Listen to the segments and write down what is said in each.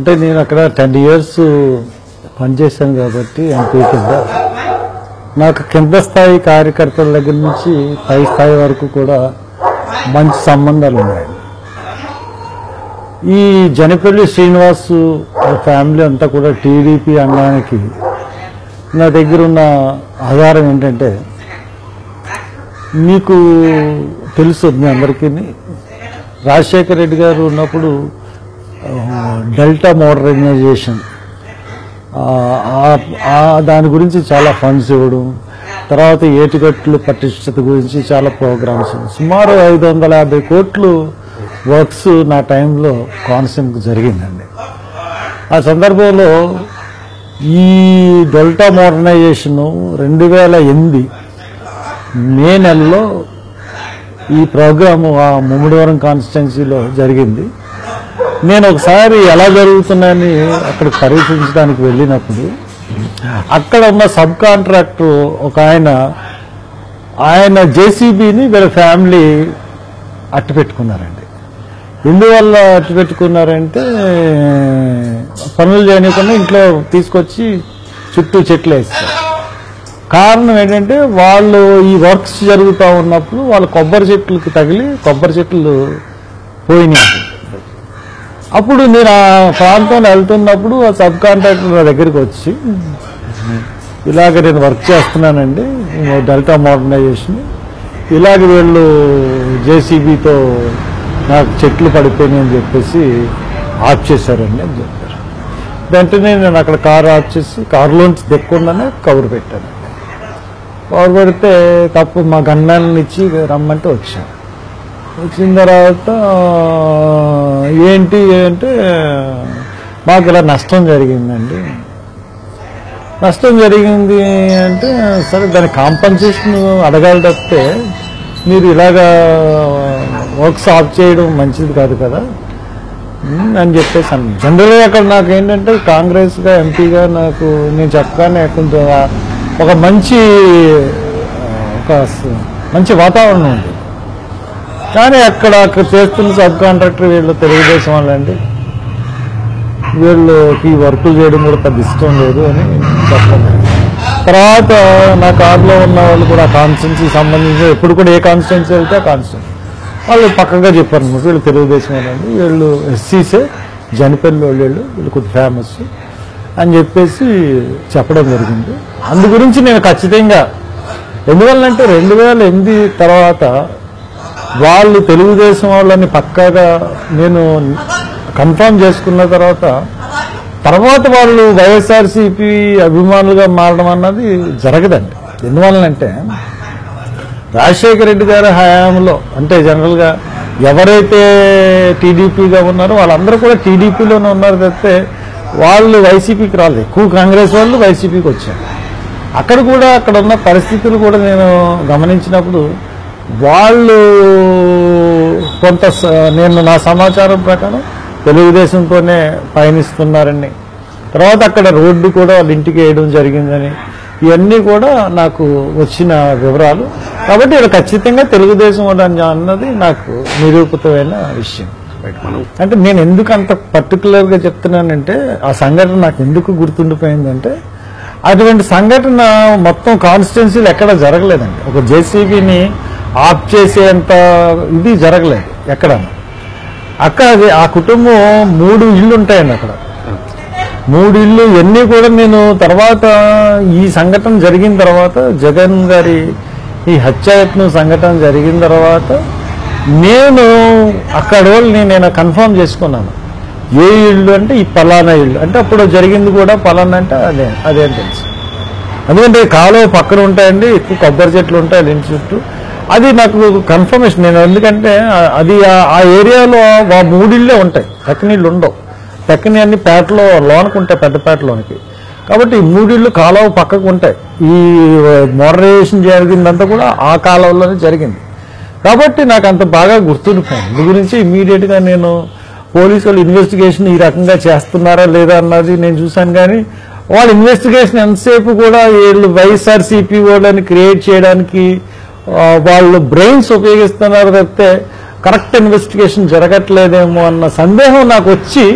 అంటే నేను అక్కడ టెన్ ఇయర్స్ పనిచేశాను కాబట్టి ఎంపీ కింద నాకు కింద స్థాయి కార్యకర్తల దగ్గర నుంచి పై స్థాయి వరకు కూడా మంచి సంబంధాలు ఉన్నాయి ఈ జనపల్లి శ్రీనివాస్ ఫ్యామిలీ అంతా కూడా టీడీపీ అనడానికి నా దగ్గర ఉన్న ఆధారం ఏంటంటే మీకు తెలుసు మీ అందరికీ రాజశేఖర రెడ్డి గారు ఉన్నప్పుడు ఆ, డెల్టా మోడర్నైజేషన్ ఆ, ఆ- ఆ దాని గురించి చాలా ఫండ్స్ ఇవ్వడం తర్వాత ఏటిగట్లు పటిష్టత గురించి చాలా ప్రోగ్రామ్స్ సుమారు ఐదు వందల యాభై కోట్లు వర్క్స్ నా టైంలో కాన్సెప్ట్ జరిగిందండి ఆ సందర్భంలో ఈ డెల్టా మోడర్నైజేషన్ రెండు వేల ఎనిమిది మే నెలలో ఈ ప్రోగ్రాము ఆ ముమ్మడివరం కాన్స్టిట్యున్సీలో జరిగింది నేను ఒకసారి ఎలా జరుగుతున్నాయని అక్కడ పర్యటించడానికి వెళ్ళినప్పుడు అక్కడ ఉన్న సబ్ కాంట్రాక్టర్ ఒక ఆయన ఆయన జేసీబీని వీళ్ళ ఫ్యామిలీ అట్టు పెట్టుకున్నారండి ఎందువల్ల అట్టు పెట్టుకున్నారంటే పనులు చేయకుండా ఇంట్లో తీసుకొచ్చి చుట్టూ చెట్లు వేస్తారు కారణం ఏంటంటే వాళ్ళు ఈ వర్క్స్ జరుగుతూ ఉన్నప్పుడు వాళ్ళ కొబ్బరి చెట్లకి తగిలి కొబ్బరి చెట్లు పోయినాయి అప్పుడు నేను ఆ ప్రాంతంలో వెళ్తున్నప్పుడు ఆ సబ్ కాంట్రాక్టర్ నా దగ్గరికి వచ్చి ఇలాగ నేను వర్క్ చేస్తున్నానండి డెల్టా మోడర్నైజేషన్ ఇలాగ వీళ్ళు జేసీబీతో నాకు చెట్లు పడిపోయినాయి అని చెప్పేసి ఆఫ్ చేశారండి అని చెప్పారు వెంటనే నేను అక్కడ కారు ఆఫ్ చేసి కారులోంచి దిక్కుండానే కవర్ పెట్టాను కవర్ పెడితే తప్పు మా గన్మ్యాన్ ఇచ్చి రమ్మంటే వచ్చాను వచ్చిన తర్వాత ఏంటి అంటే మాకు ఇలా నష్టం జరిగిందండి నష్టం జరిగింది అంటే సరే దాని కాంపన్సేషన్ అడగాలి తప్పితే మీరు ఇలాగా వర్క్స్ ఆఫ్ చేయడం మంచిది కాదు కదా ఉమ్, అని చెప్పేసి అన్న జనరల్గా అక్కడ నాకు ఏంటంటే కాంగ్రెస్గా ఎంపీగా నాకు నేను చెప్పగానే కొంచెం ఒక మంచి ఆ, ఒక స- మంచి వాతావరణం ఉంది కానీ అక్కడ అక్కడ చేస్తున్న సబ్ కాంట్రాక్టర్ వీళ్ళు తెలుగుదేశం వాళ్ళండి వీళ్ళకి ఈ వర్కులు చేయడం కూడా పెద్ద ఇష్టం లేదు అని చెప్పండి తర్వాత నా కార్లో ఉన్న వాళ్ళు కూడా కాన్స్టిట్యున్సీ సంబంధించి ఎప్పుడు కూడా ఏ కాన్స్టిట్యున్సీ వెళ్తే ఆ కాన్స్టిట్యున్సీ వాళ్ళు పక్కగా చెప్పారు అనమాట వీళ్ళు తెలుగుదేశం వాళ్ళండి వీళ్ళు ఎస్సీసే జనపల్లి వాళ్ళు వీళ్ళు వీళ్ళు కొద్ది ఫేమస్ అని చెప్పేసి చెప్పడం జరిగింది అందు గురించి నేను ఖచ్చితంగా ఎందువల్లంటే రెండు వేల ఎనిమిది తర్వాత వాళ్ళు తెలుగుదేశం వాళ్ళని పక్కాగా నేను కన్ఫర్మ్ చేసుకున్న తర్వాత తర్వాత వాళ్ళు వైఎస్ఆర్సీపీ అభిమానులుగా మారడం అన్నది జరగదండి ఎందువలనంటే రాజశేఖర రెడ్డి గారి హయాంలో అంటే జనరల్గా ఎవరైతే టీడీపీగా ఉన్నారో వాళ్ళందరూ కూడా టీడీపీలోనే ఉన్నారు తప్పితే వాళ్ళు వైసీపీకి రాలేదు ఎక్కువ కాంగ్రెస్ వాళ్ళు వైసీపీకి వచ్చారు అక్కడ కూడా అక్కడ ఉన్న పరిస్థితులు కూడా నేను గమనించినప్పుడు వాళ్ళు కొంత స- నేను నా సమాచారం ప్రకారం తెలుగుదేశంతోనే పయనిస్తున్నారని తర్వాత అక్కడ రోడ్డు కూడా వాళ్ళ ఇంటికి వేయడం జరిగిందని ఇవన్నీ కూడా నాకు వచ్చిన వివరాలు కాబట్టి ఇది ఖచ్చితంగా తెలుగుదేశం వాళ్ళు అని అన్నది నాకు నిరూపితమైన విషయం అంటే నేను ఎందుకు అంత పర్టికులర్ గా చెప్తున్నానంటే ఆ సంఘటన నాకు ఎందుకు గుర్తుండిపోయిందంటే అటువంటి సంఘటన మొత్తం కాన్స్టిట్యున్సీలు ఎక్కడ జరగలేదండి ఒక జేసీబీని ఆఫ్ చేసేంత ఇది జరగలేదు ఎక్కడ అక్కడ అది ఆ కుటుంబం మూడు ఇళ్ళు ఉంటాయండి అక్కడ మూడు ఇళ్ళు ఇవన్నీ కూడా నేను తర్వాత ఈ సంఘటన జరిగిన తర్వాత జగన్ గారి ఈ హత్యాయత్నం సంఘటన జరిగిన తర్వాత నేను అక్కడ వాళ్ళని నేను కన్ఫర్మ్ చేసుకున్నాను ఏ ఇల్లు అంటే ఈ పలానా ఇల్లు అంటే అప్పుడు జరిగింది కూడా పలానా అంటే అదే అదే అని తెలుసు ఎందుకంటే కాలువ పక్కన ఉంటాయండి ఎక్కువ కొబ్బరి చెట్లు ఉంటాయి వాళ్ళ ఇంటి చుట్టూ అది నాకు కన్ఫర్మేషన్ నేను ఎందుకంటే ఆ- అది ఆ- ఆ ఏరియాలో ఆ మూడిళ్ళే ఉంటాయి పక్కనీళ్ళు ఉండవు పక్కని అన్ని పేటలో లోనకు ఉంటాయి పెద్ద పేటలోనికి కాబట్టి ఈ మూడిళ్ళు కాలువ పక్కకు ఉంటాయి ఈ మోడరేషన్ జరిగిందంతా కూడా ఆ కాలువలోనే జరిగింది కాబట్టి నాకు అంత బాగా గుర్తుండిపోయింది ఇందు గురించి ఇమీడియట్ గా నేను పోలీసు వాళ్ళు ఇన్వెస్టిగేషన్ ఈ రకంగా చేస్తున్నారా లేదా అన్నది నేను చూశాను కానీ వాళ్ళ ఇన్వెస్టిగేషన్ ఎంతసేపు కూడా వీళ్ళు వైఎస్ఆర్సీపీ వాళ్ళని క్రియేట్ చేయడానికి ఆ, వాళ్ళు బ్రెయిన్స్ ఉపయోగిస్తున్నారు తప్పితే కరెక్ట్ ఇన్వెస్టిగేషన్ జరగట్లేదేమో అన్న సందేహం నాకు వచ్చి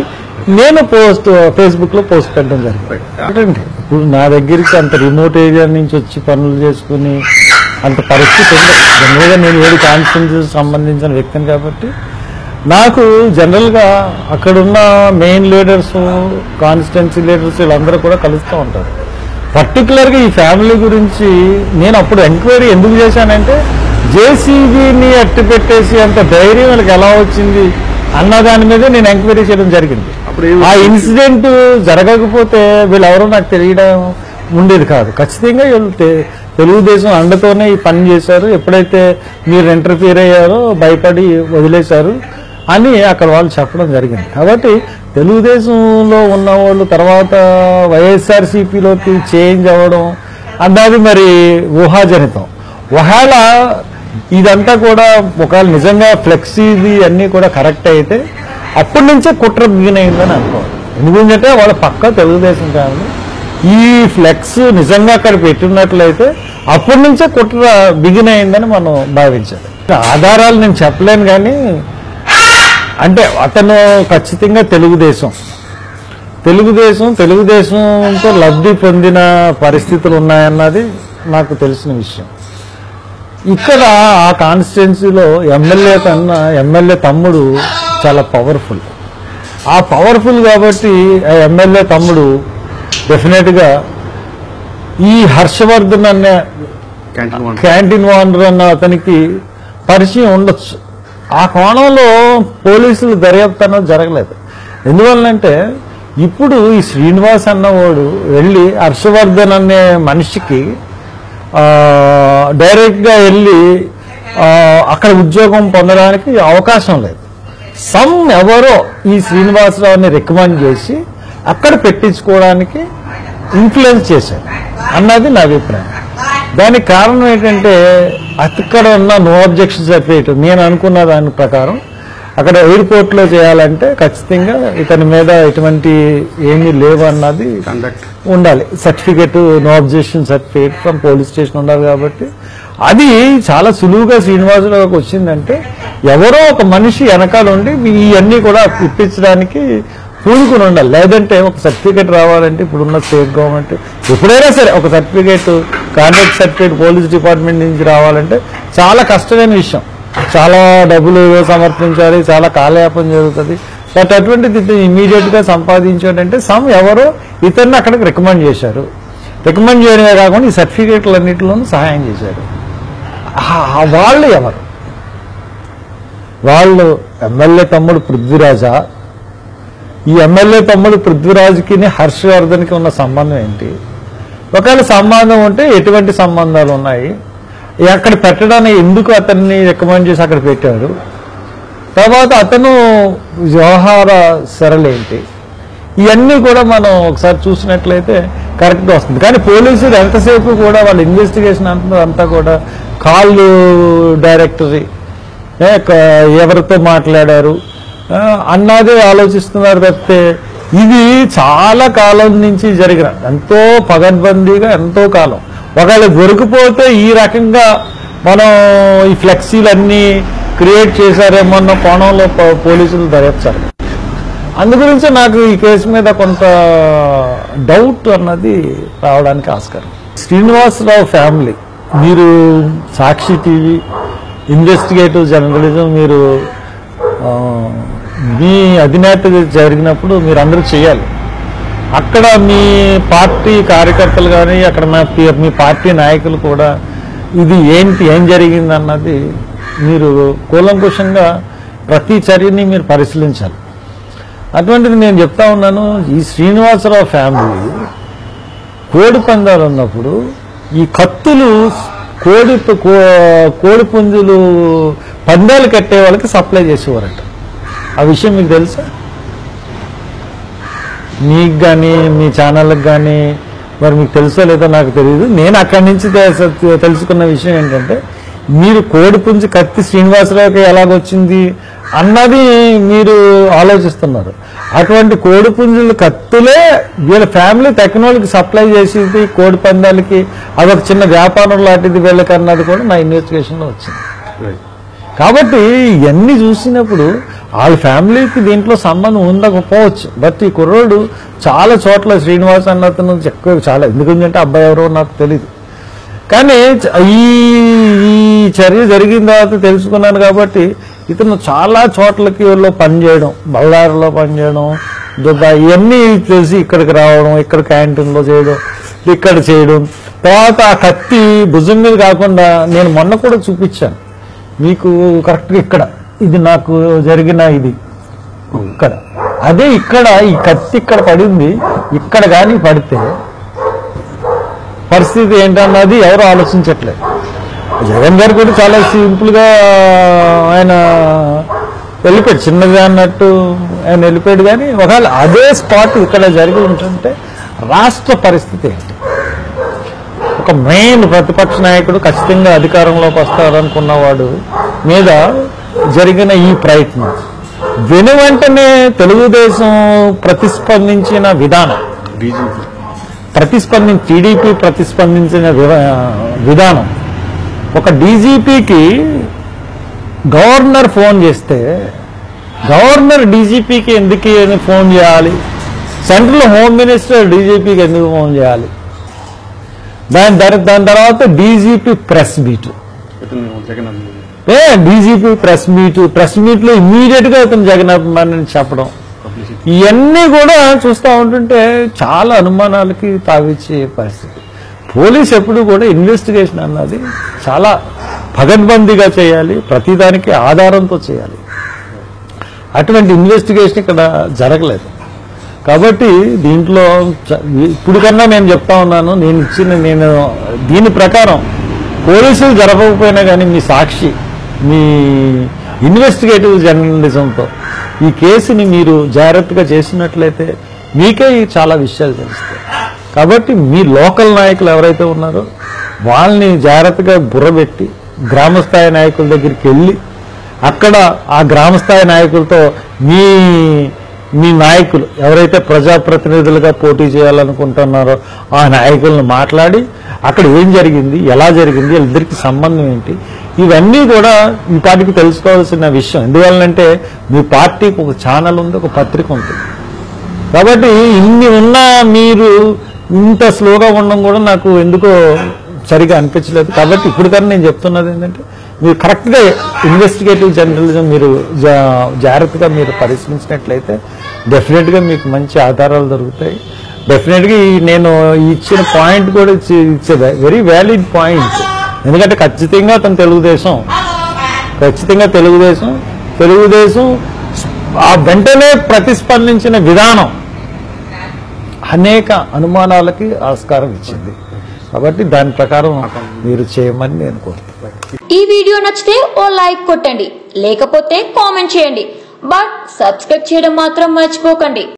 నేను పోస్ట్ ఫేస్బుక్ లో పోస్ట్ పెట్టడం జరిగింది ఏంటంటే ఇప్పుడు నా దగ్గరికి అంత రిమోట్ ఏరియా నుంచి వచ్చి పనులు చేసుకుని అంత పరిస్థితి ఉంది జనరల్గా నేను ఏడు కాన్స్టిట్యూన్సీ సంబంధించిన వ్యక్తిని కాబట్టి నాకు జనరల్గా అక్కడున్న మెయిన్ లీడర్స్ కాన్స్టిట్యున్సీ లీడర్స్ వీళ్ళందరూ కూడా కలుస్తూ ఉంటారు పర్టికులర్గా ఈ ఫ్యామిలీ గురించి నేను అప్పుడు ఎంక్వైరీ ఎందుకు చేశానంటే జేసీబీని అట్టి పెట్టేసి అంత ధైర్యం వీళ్ళకి ఎలా వచ్చింది అన్న దాని మీద నేను ఎంక్వైరీ చేయడం జరిగింది అప్పుడు ఏం ఆ ఇన్సిడెంట్ జరగకపోతే వీళ్ళెవరో నాకు తెలియడం ఉండేది కాదు ఖచ్చితంగా వీళ్ళు తె- తెలుగుదేశం అండతోనే ఈ పని చేశారు ఎప్పుడైతే మీరు ఇంటర్ఫియర్ అయ్యారో భయపడి వదిలేశారు అని అక్కడ వాళ్ళు చెప్పడం జరిగింది కాబట్టి తెలుగుదేశంలో ఉన్న వాళ్ళు తర్వాత వైఎస్ఆర్సీపీలోకి చేంజ్ అవ్వడం అన్నది మరి ఊహాజనితం ఒకవేళ ఇదంతా కూడా ఒకవేళ నిజంగా ఫ్లెక్సీది అన్నీ కూడా కరెక్ట్ అయితే అప్పటి నుంచే కుట్ర బిగిన్ అయిందని అనుకోవాలి ఎందుకంటే వాళ్ళ పక్క తెలుగుదేశం ఫ్యామిలీ ఈ ఫ్లెక్స్ నిజంగా అక్కడ పెట్టినట్లయితే అప్పటి నుంచే కుట్ర బిగిన్ అయిందని మనం భావించాలి ఆధారాలు నేను చెప్పలేను కానీ అంటే అతను ఖచ్చితంగా తెలుగుదేశం తెలుగుదేశం తెలుగుదేశంతో లబ్ధి పొందిన పరిస్థితులు ఉన్నాయన్నది నాకు తెలిసిన విషయం ఇక్కడ ఆ కాన్స్టిట్యున్సీలో ఎమ్మెల్యే కన్నా ఎమ్మెల్యే తమ్ముడు చాలా పవర్ఫుల్ ఆ పవర్ఫుల్ కాబట్టి ఆ ఎమ్మెల్యే తమ్ముడు డెఫినెట్గా ఈ హర్షవర్ధన్ అనే క్యాంటీన్ వన్ క్యాంటీన్ ఓనర్ అన్న అతనికి పరిచయం ఉండొచ్చు ఆ కోణంలో పోలీసులు దర్యాప్తు అన్నది జరగలేదు ఎందువల్లంటే ఇప్పుడు ఈ శ్రీనివాస్ అన్నవాడు వెళ్ళి హర్షవర్ధన్ అనే మనిషికి ఆ, డైరెక్ట్గా వెళ్ళి ఆ, అక్కడ ఉద్యోగం పొందడానికి అవకాశం లేదు సమ్ ఎవరో ఈ శ్రీనివాసరావుని రికమెండ్ చేసి అక్కడ పెట్టించుకోవడానికి ఇన్ఫ్లుయెన్స్ చేశారు అన్నది నా అభిప్రాయం దానికి కారణం ఏంటంటే అక్కడ ఉన్న నో అబ్జెక్షన్ సర్టిఫికేట్ నేను అనుకున్న దాని ప్రకారం అక్కడ ఎయిర్పోర్ట్ లో చేయాలంటే ఖచ్చితంగా ఇతని మీద ఎటువంటి ఏమీ లేవు అన్నది కండక్ట్ ఉండాలి certificate no objection certificate from police station ఉండాలి కాబట్టి అది చాలా సులువుగా శ్రీనివాసరావుకి వచ్చిందంటే ఎవరో ఒక మనిషి వెనకాల ఉండి ఇవన్నీ కూడా ఇప్పించడానికి పూనుకుని ఉండాలి లేదంటే ఒక సర్టిఫికేట్ రావాలంటే ఇప్పుడున్న స్టేట్ గవర్నమెంట్ ఎప్పుడైనా సరే ఒక certificate contract certificate police department నుంచి రావాలంటే చాలా కష్టమైన విషయం చాలా డబ్బులు సమర్పించాలి చాలా కాలయాపన జరుగుతుంది బట్ అటువంటిది ఇమీడియట్ గా సంపాదించాడంటే సమ్ ఎవరో ఇతన్ని అక్కడికి రికమెండ్ చేశారు రికమెండ్ చేయడమే కాకుండా ఈ సర్టిఫికేట్లన్నింటిలోనూ సహాయం చేశారు ఆ- ఆ వాళ్ళు ఎవరు వాళ్ళు ఎమ్మెల్యే తమ్ముడు పృథ్వీరాజా ఈ ఎమ్మెల్యే తమ్ముడు పృథ్వీరాజుకి హర్షవర్ధన్కి ఉన్న సంబంధం ఏంటి ఒకవేళ సంబంధం ఉంటే ఎటువంటి సంబంధాలు ఉన్నాయి అక్కడ పెట్టడానికి ఎందుకు అతన్ని రికమెండ్ చేసి అక్కడ పెట్టారు తర్వాత అతను వ్యవహార సరళేంటి ఇవన్నీ కూడా మనం ఒకసారి చూసినట్లయితే కరెక్ట్గా వస్తుంది కానీ పోలీసులు ఎంతసేపు కూడా వాళ్ళ ఇన్వెస్టిగేషన్ అంతా అంతా కూడా కాళ్ళు డైరెక్టరీ ఏ, క- ఎవరితో మాట్లాడారు ఆ, అన్నదే ఆలోచిస్తున్నారు తప్పితే ఇది చాలా కాలం నుంచి జరిగిన ఎంతో పగడ్బందీగా ఎంతో కాలం ఒకవేళ దొరికిపోతే ఈ రకంగా మనం ఈ ఫ్లెక్సీలన్నీ క్రియేట్ చేశారేమో అన్న కోణంలో పో- పోలీసులు దర్యాప్తారు అందు గురించి నాకు ఈ కేసు మీద కొంత డౌట్ అన్నది రావడానికి ఆస్కారం శ్రీనివాసరావు ఫ్యామిలీ మీరు సాక్షి టీవీ ఇన్వెస్టిగేటివ్ జర్నలిజం మీరు ఆ, మీ అధినేత జరిగినప్పుడు మీరు అందరూ చేయాలి అక్కడ మీ పార్టీ కార్యకర్తలు కానీ అక్కడ మా పి- మీ పార్టీ నాయకులు కూడా ఇది ఏంటి ఏం జరిగింది అన్నది మీరు కూలంకుషంగా ప్రతి చర్యని మీరు పరిశీలించాలి అటువంటిది నేను చెప్తా ఉన్నాను ఈ శ్రీనివాసరావు ఫ్యామిలీ కోడి పందాలు ఉన్నప్పుడు ఈ కత్తులు కోడి కో- కోడి పుంజులు పందాలు కట్టే వాళ్ళకి సప్లై చేసేవారట ఆ విషయం మీకు తెలుసా మీకు కానీ మీ ఛానళ్ళకి కానీ మరి మీకు తెలుసో లేదో నాకు తెలియదు నేను అక్కడి నుంచి తె- తెలుసుకున్న విషయం ఏంటంటే మీరు కోడిపుంజి కత్తి శ్రీనివాసరావుకి ఎలాగొచ్చింది అన్నది మీరు ఆలోచిస్తున్నారు అటువంటి కోడిపుంజుల కత్తులే వీళ్ళ ఫ్యామిలీ టెక్నాలజీకి సప్లై చేసేది కోడి పందాలకి అదొక చిన్న వ్యాపారం లాంటిది వీళ్ళకి అన్నది కూడా నా ఇన్వెస్టిగేషన్లో వచ్చింది కాబట్టి ఇవన్నీ చూసినప్పుడు వాళ్ళ ఫ్యామిలీకి దీంట్లో సంబంధం ఉండకపోవచ్చు బట్ ఈ కుర్రోడు చాలా చోట్ల శ్రీనివాస్ అన్న అతను ఎక్కువ చాలా ఎందుకంటే అబ్బాయి ఎవరో నాకు తెలియదు కానీ చ- ఈ ఈ చర్య జరిగిన తర్వాత తెలుసుకున్నాను కాబట్టి ఇతను చాలా చోట్లకి వీళ్ళు పనిచేయడం బళ్ళారిలో పనిచేయడం దుబాయ్ ఇవన్నీ తెలిసి ఇక్కడికి రావడం ఇక్కడ క్యాంటీన్లో చేయడం ఇక్కడ చేయడం తర్వాత ఆ కత్తి భుజం మీద కాకుండా నేను మొన్న కూడా చూపించాను మీకు కరెక్ట్గా ఇక్కడ ఇది నాకు జరిగిన ఇది ఇక్కడ అదే ఇక్కడ ఈ కత్తి ఇక్కడ పడింది ఇక్కడ కానీ పడితే పరిస్థితి ఏంటన్నది ఎవరు ఆలోచించట్లేదు జగన్ గారు కూడా చాలా సింపుల్ గా ఆయన వెళ్ళిపోయాడు చిన్నగా అన్నట్టు ఆయన వెళ్ళిపోయాడు కానీ ఒకవేళ అదే స్పాట్ ఇక్కడ జరిగి ఉంటుంటే రాష్ట్ర పరిస్థితి ఏంటి ఒక మెయిన్ ప్రతిపక్ష నాయకుడు ఖచ్చితంగా అధికారంలోకి వస్తారనుకున్నవాడు మీద జరిగిన ఈ ప్రయత్నం వెను వెంటనే తెలుగుదేశం ప్రతిస్పందించిన విధానం బీజేపీ ప్రతిస్పందించి టీడీపీ ప్రతిస్పందించిన వివ- విధానం ఒక డీజీపీకి గవర్నర్ ఫోన్ చేస్తే గవర్నర్ డీజీపీకి ఎందుకు ఫోన్ చేయాలి సెంట్రల్ హోమ్ మినిస్టర్ డీజీపీకి ఎందుకు ఫోన్ చేయాలి దాని దాని దాని తర్వాత డీజీపీ ప్రెస్ మీట్ ఇతను జగన్ అన్న ఏ DGP press meet press meet లో ఇమీడియట్ గా అతను జగన్ అభిమాని చెప్పడం పబ్లిసిటీ ఇవన్నీ కూడా చూస్తూ ఉంటుంటే చాలా అనుమానాలకి తావిచ్చే పరిస్థితి పోలీస్ ఎప్పుడు కూడా ఇన్వెస్టిగేషన్ అన్నది చాలా పగడ్బందీగా చేయాలి ప్రతిదానికి ఆధారంతో చేయాలి అటువంటి ఇన్వెస్టిగేషన్ ఇక్కడ జరగలేదు కాబట్టి దీంట్లో చ- ఇప్పుడు కన్నా నేను చెప్తా ఉన్నాను నేను ఇచ్చిన నేను దీని ప్రకారం పోలీసులు జరగకపోయినా కానీ మీ సాక్షి మీ ఇన్వెస్టిగేటివ్ జర్నలిజంతో ఈ కేసుని మీరు జాగ్రత్తగా చేసినట్లయితే మీకే ఈ చాలా విషయాలు తెలుస్తాయి కాబట్టి మీ లోకల్ నాయకులు ఎవరైతే ఉన్నారో వాళ్ళని జాగ్రత్తగా బుర్రబెట్టి గ్రామస్థాయి నాయకుల దగ్గరికి వెళ్ళి అక్కడ ఆ గ్రామస్థాయి నాయకులతో మీ మీ నాయకులు ఎవరైతే ప్రజాప్రతినిధులుగా పోటీ చేయాలనుకుంటున్నారో ఆ నాయకులను మాట్లాడి అక్కడ ఏం జరిగింది ఎలా జరిగింది వీళ్ళిద్దరికి సంబంధం ఏంటి ఇవన్నీ కూడా ఈ పార్టీకి తెలుసుకోవాల్సిన విషయం ఎందువల్లంటే మీ పార్టీకి ఒక ఛానల్ ఉంది ఒక పత్రిక ఉంటుంది కాబట్టి ఇన్ని ఉన్నా మీరు ఇంత స్లోగా ఉండడం కూడా నాకు ఎందుకో సరిగా అనిపించలేదు కాబట్టి ఇప్పుడు కానీ నేను చెప్తున్నది ఏంటంటే మీరు కరెక్ట్గా ఇన్వెస్టిగేటివ్ జర్నలిజం మీరు జా- జాగ్రత్తగా మీరు పరిశీలించినట్లయితే డెఫినెట్గా మీకు మంచి ఆధారాలు దొరుకుతాయి డెఫినెట్గా ఈ నేను ఇచ్చిన పాయింట్ కూడా ఇచ్చేది వెరీ వ్యాలిడ్ పాయింట్ ఎందుకంటే ఖచ్చితంగా అతను తెలుగుదేశం ఖచ్చితంగా తెలుగుదేశం తెలుగుదేశం ఆ వెంటనే ప్రతిస్పందించిన విధానం అనేక అనుమానాలకి ఆస్కారం ఇచ్చింది కాబట్టి దాని ప్రకారం మీరు చేయమని నేను కోరుతున్నాను ఈ వీడియో నచ్చితే ఓ లైక్ కొట్టండి లేకపోతే కామెంట్ చేయండి బట్ సబ్స్క్రైబ్ చేయడం మాత్రం మర్చిపోకండి